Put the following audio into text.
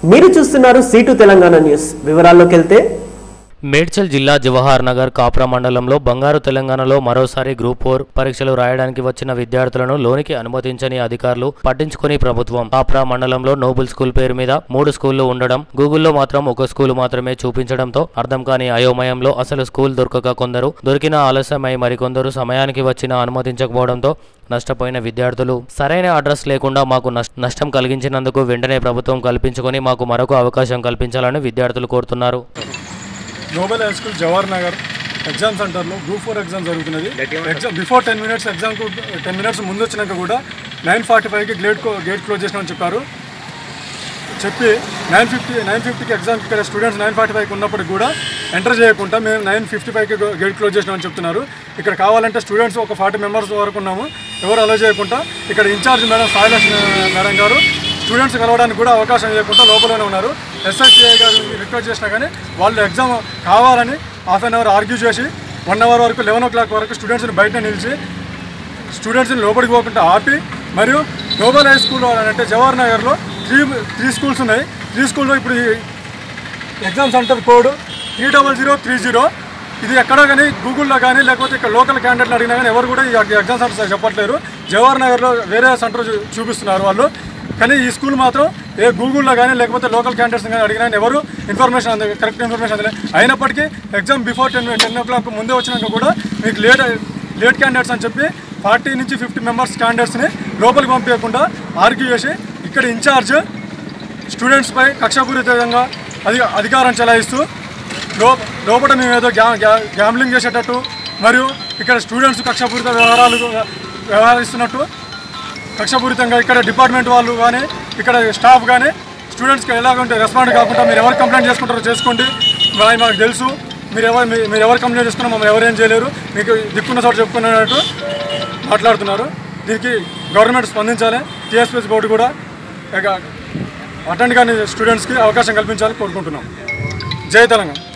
మీరు చూస్తున్నారు seat Telangana news వివరాల్లోకి వెళ్తే మేడ్చల్ జిల్లా జవహర్ నగర్ కాప్రా మండలంలో బంగారు తెలంగాణలో మరోసారి గ్రూప్ ఫోర్ పరీక్షలు రాయడానికి వచ్చిన విద్యార్థులను లోనికి అనుమతించని అధికారులు పట్టించుకుని ప్రభుత్వం కాప్రా మండలంలో నోబుల్ స్కూల్ పేరు మీద మూడు స్కూళ్లు ఉండడం గూగుల్లో మాత్రం ఒక స్కూల్ మాత్రమే చూపించడంతో అర్థం కాని అయోమయంలో అసలు స్కూల్ దొరకక కొందరు దొరికిన ఆలస్యమై మరికొందరు సమయానికి వచ్చినా అనుమతించకపోవడంతో నష్టపోయిన విద్యార్థులు సరైన అడ్రస్ లేకుండా మాకు నష్- నష్టం కలిగించినందుకు వెంటనే ప్రభుత్వం కల్పించుకొని మాకు మరొక అవకాశం కల్పించాలని విద్యార్థులు కోరుతున్నారు global high school Jawahar Nagar exam సెంటర్లో గ్రూప్ ఫోర్ ఎగ్జామ్ జరుగుతున్నది ఎగ్జామ్ బిఫోర్ టెన్ మినిట్స్ ఎగ్జామ్కు టెన్ మినిట్స్ ముందు వచ్చినాక కూడా నైన్ ఫార్టీ ఫైవ్కి గేట్ గేట్ క్లోజ్ చేసినామని చెప్పారు చెప్పి నైన్ ఫిఫ్టీ నైన్ ఫిఫ్టీకి ఎగ్జామ్కి ఇక్కడ స్టూడెంట్స్ నైన్ ఫార్టీ ఫైవ్కి ఉన్నప్పటికి కూడా ఎంటర్ చేయకుండా మేము నైన్ ఫిఫ్టీ ఫైవ్కి గేట్ క్లోజ్ చేసినామని చెప్తున్నారు ఇక్కడ కావాలంటే స్టూడెంట్స్ ఒక ఫార్టీ మెంబర్స్ వరకు ఉన్నాము ఎవరు అలో చేయకుండా ఇక్కడ ఇన్ఛార్జ్ మేడం సాయిలక్ష్మి మేడం గారు స్టూడెంట్స్ కలవడానికి కూడా అవకాశం ఇవ్వకుండా లోపలనే ఉన్నారు ఎస్ఎస్సిఐ గారు రిక్వెస్ట్ చేసినా కానీ వాళ్ళు ఎగ్జామ్ కావాలని హాఫ్ అన్ అవర్ ఆర్గ్యూ చేసి వన్ అవర్ వరకు లెవెన్ ఓ క్లాక్ వరకు స్టూడెంట్స్ని బయట నిలిచి స్టూడెంట్స్ని లోపలికి పోకుండా ఆపి మరియు గ్లోబల్ హై స్కూల్ అంటే జవహర్ నగర్లో త్రీ త్రీ స్కూల్స్ ఉన్నాయి త్రీ స్కూల్లో ఇప్పుడు ఈ exam center code three double zero three zero ఇది ఎక్కడో కానీ గూగుల్లో కానీ లేకపోతే ఇక్కడ లోకల్ క్యాండిడేట్లు అడిగినా కానీ ఎవరు కూడా ఈ ఎగ్జామ్ సెంటర్ చెప్పట్లేరు జవహర్ నగర్లో వేరే సెంటర్ చూ- చూపిస్తున్నారు వాళ్ళు కానీ ఈ స్కూల్ మాత్రం ఏ గూగుల్లో కానీ లేకపోతే లోకల్ క్యాండిడేట్స్ కానీ అడిగినా కానీ ఎవరు ఇన్ఫర్మేషన్ అంద కరెక్ట్ ఇన్ఫర్మేషన్ అందలే అయినప్పటికీ exam before ten ten o'clock ముందే వచ్చినాక కూడా మీకు లేట్ లేట్ క్యాండిడేట్స్ అని చెప్పి ఫార్టీ నుంచి ఫిఫ్టీ మెంబర్స్ క్యాండిడేట్స్ని లోపలికి పంపించకుండా ఆర్గ్యూ చేసి ఇక్కడ ఇన్ఛార్జ్ స్టూడెంట్స్పై కక్షపూరితంగా అధి అధికారం చెలాయిస్తూ లో లోపల మేము ఏదో గ్యా గ్యా- గ్యాంబ్లింగ్ చేసేటట్టు మరియు ఇక్కడ స్టూడెంట్స్ కక్షపూరిత వ్యవహారాలు వ్యవహరిస్తున్నట్టు కక్షపూరితంగా ఇక్కడ డిపార్ట్మెంట్ వాళ్ళు కానీ ఇక్కడ స్టాఫ్ కానీ స్టూడెంట్స్కి ఎలాగంటే రెస్పాండ్ కాకుండా మీరు ఎవరు కంప్లైంట్ చేసుకుంటారో చేసుకోండి మరి మాకు తెలుసు మీరు ఎవరు మీ- మీరు ఎవరు కంప్లైంట్ చేసుకున్నా మమ్మల్ని ఎవరు ఏం చేయలేరు మీకు దిక్కున్న చోట చెప్పుకున్నట్టు మాట్లాడుతున్నారు దీనికి గవర్నమెంట్ స్పందించాలి టీఎస్పీఎస్ బోర్డు కూడా ఇక అటెండ్ కాని స్టూడెంట్స్కి అవకాశం కల్పించాలని కోరుకుంటున్నాం జై తెలంగాణ